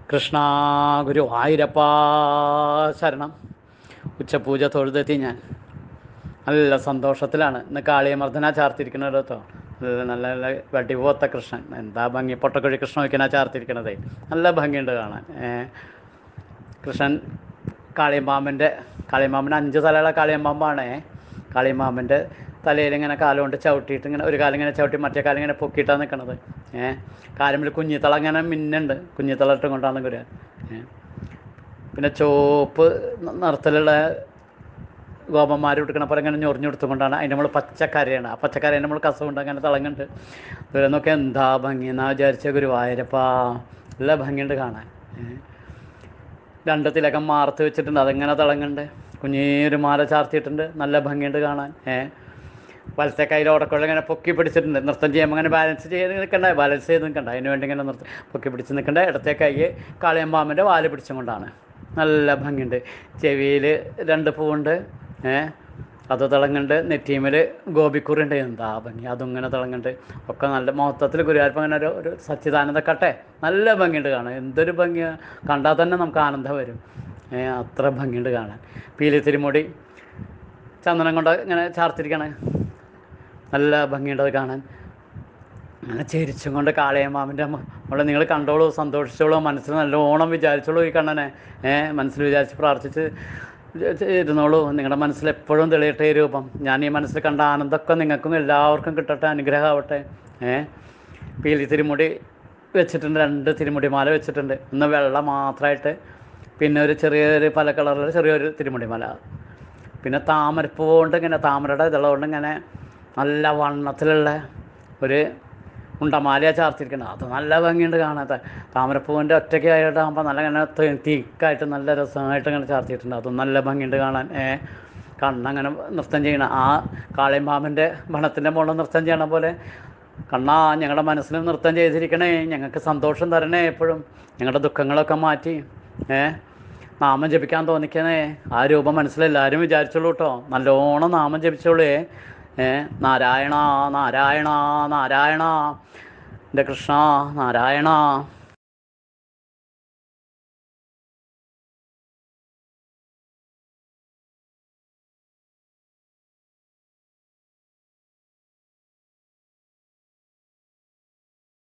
കൃഷ്ണ ഗുരു ആയിരപ്പാ ശരണം ഉച്ചപൂജ തൊഴുതെത്തി ഞാൻ നല്ല സന്തോഷത്തിലാണ് ഇന്ന് കാളിയമർദ്ദന ചാർത്തിരിക്കുന്നത് കേട്ടോ നല്ല നല്ല നല്ല വടിപോത്ത കൃഷ്ണൻ എന്താ ഭംഗി പൊട്ടക്കുഴി കൃഷ്ണ വയ്ക്കണ ചാർത്തിരിക്കണതേ നല്ല ഭംഗിയുണ്ട് കാണാൻ ഏ, കൃഷ്ണൻ കാളിയമ്പാമ്പൻ്റെ കാളിയമ്പാമ്പൻ്റെ അഞ്ച് തലയുള്ള കാളിയമ്പാമ്പാണേ കാളിയമ്പാമ്പൻ്റെ തലയിൽ ഇങ്ങനെ കാലുകൊണ്ട് ചവിട്ടിയിട്ട് ഇങ്ങനെ ഒരു കാലിങ്ങനെ ചവിട്ടി മറ്റേ കാലം ഇങ്ങനെ പൊക്കിയിട്ടാണ് നിൽക്കണത് ഏഹ് കാലുമ്പിൽ കുഞ്ഞിത്തള ഇങ്ങനെ മിന്നുണ്ട് കുഞ്ഞിത്തള ഇട്ടും കൊണ്ടാണ് വരിക ഏഹ് പിന്നെ ചോപ്പ് ന- നിറത്തിലുള്ള ഗോപന്മാർ കൊടുക്കണ പോലെ ഇങ്ങനെ ഞൊറിഞ്ഞെടുത്തുകൊണ്ടാണ് അതിൻ്റെ നമ്മൾ പച്ചക്കരയാണ് ആ പച്ചക്കരേൻ്റെ നമ്മൾ കസവുണ്ട് അങ്ങനെ തിളങ്ങുന്നുണ്ട് ദൂരെ നോക്കി എന്താ ഭംഗി എന്നാ വിചാരിച്ച ഗുരുവായൂരപ്പാ നല്ല ഭംഗിയുണ്ട് കാണാൻ ഏഹ് രണ്ട് തിലകം മാർത്ത് വെച്ചിട്ടുണ്ട് അതിങ്ങനെ തിളങ്ങുന്നുണ്ട് കുഞ്ഞേരു മാല ചാർത്തിയിട്ടുണ്ട് നല്ല ഭംഗിയുണ്ട് കാണാൻ ഏഹ് വലത്തെ കയ്യിൽ ഓടക്കുള്ള ഇങ്ങനെ പൊക്കി പിടിച്ചിട്ടുണ്ട് നൃത്തം ചെയ്യുമ്പോൾ അങ്ങനെ ബാലൻസ് ചെയ്ത് നിൽക്കണ്ട ബാലൻസ് ചെയ്ത് നിൽക്കണ്ട അതിന് വേണ്ടി ഇങ്ങനെ നൃത്തം പൊക്കി പിടിച്ച് നിൽക്കണ്ട ഇടത്തെ കൈ കാളിയമ്പാമ്പിൻ്റെ വാല് പിടിച്ചും കൊണ്ടാണ് നല്ല ഭംഗിയുണ്ട് ചെവിയിൽ രണ്ട് പൂവുണ്ട് ഏഹ് അത് തിളങ്ങുന്നുണ്ട് നെറ്റീമിൽ ഗോപിക്കുറുണ്ട് എന്താ ഭംഗി അതും ഇങ്ങനെ തിളങ്ങുന്നുണ്ട് ഒക്കെ നല്ല മൊത്തത്തിൽ ഗുരുവായൂരപ്പം അങ്ങനെ ഒരു ഒരു സച്ചിദാനന്ദ കട്ടെ നല്ല ഭംഗിയുണ്ട് കാണാൻ എന്തൊരു ഭംഗിയാണ് കണ്ടാൽ തന്നെ നമുക്ക് ആനന്ദം വരും ഏഹ് അത്ര ഭംഗിയുണ്ട് കാണാൻ പീലി തിരുമുടി ചന്ദനം കൊണ്ട് ഇങ്ങനെ ചാർത്തിരിക്കണേ നല്ല ഭംഗിയുണ്ട് അത് കാണാൻ അങ്ങനെ ചിരിച്ചും കൊണ്ട് കാളയമ്മാവിൻ്റെ നമ്മൾ നിങ്ങൾ കണ്ടോളൂ സന്തോഷിച്ചോളൂ മനസ്സിൽ നല്ലോണം വിചാരിച്ചോളൂ ഈ കണ്ണനെ ഏഹ് മനസ്സിൽ വിചാരിച്ച് പ്രാർത്ഥിച്ച് ചെ- ഇരുന്നോളൂ നിങ്ങളുടെ മനസ്സിൽ എപ്പോഴും തെളിയട്ടെ ഈ രൂപം ഞാൻ ഈ മനസ്സിൽ കണ്ട ആനന്ദമൊക്കെ നിങ്ങൾക്കും എല്ലാവർക്കും കിട്ടട്ടെ അനുഗ്രഹമാവട്ടെ ഏഹ് പീലി തിരുമുടി വെച്ചിട്ടുണ്ട് രണ്ട് തിരുമുടി മാല വെച്ചിട്ടുണ്ട് ഒന്ന് വെള്ള മാത്രമായിട്ട് പിന്നെ ഒരു ചെറിയൊരു പല കളറിൽ ചെറിയൊരു തിരുമുടി മാല പിന്നെ താമരപ്പൂ കൊണ്ട് ഇങ്ങനെ താമരയുടെ ഇതുള്ള കൊണ്ട് ഇങ്ങനെ നല്ല വണ്ണത്തിലുള്ള ഒരു ഉണ്ടമാലയാ ചാർത്തിരിക്കുന്നത് അത് നല്ല ഭംഗിയുണ്ട് കാണാത്ത താമരപ്പൂവിൻ്റെ ഒറ്റയ്ക്ക് ആയിട്ടാകുമ്പോൾ നല്ല ഇങ്ങനെ തീക്കായിട്ട് നല്ല രസമായിട്ട് ഇങ്ങനെ ചാർത്തിയിട്ടുണ്ട് അതും നല്ല ഭംഗിയുണ്ട് കാണാൻ ഏ കണ്ണങ്ങനെ നൃത്തം ചെയ്യണം ആ കാളിയമ്പാമ്പൻ്റെ വണത്തിൻ്റെ മുകളിൽ നൃത്തം ചെയ്യണ പോലെ കണ്ണാ ഞങ്ങളുടെ മനസ്സിൽ നൃത്തം ചെയ്തിരിക്കണേ ഞങ്ങൾക്ക് സന്തോഷം തരണേ എപ്പോഴും ഞങ്ങളുടെ ദുഃഖങ്ങളൊക്കെ മാറ്റി ഏ നാമം ജപിക്കാൻ തോന്നിക്കണേ ആ രൂപം മനസ്സിലെല്ലാവരും വിചാരിച്ചോളൂ കേട്ടോ നല്ലോണം നാമം ജപിച്ചോളേ ഏ നാരായണ നാരായണ നാരായണ എൻ്റെ കൃഷ്ണ നാരായണ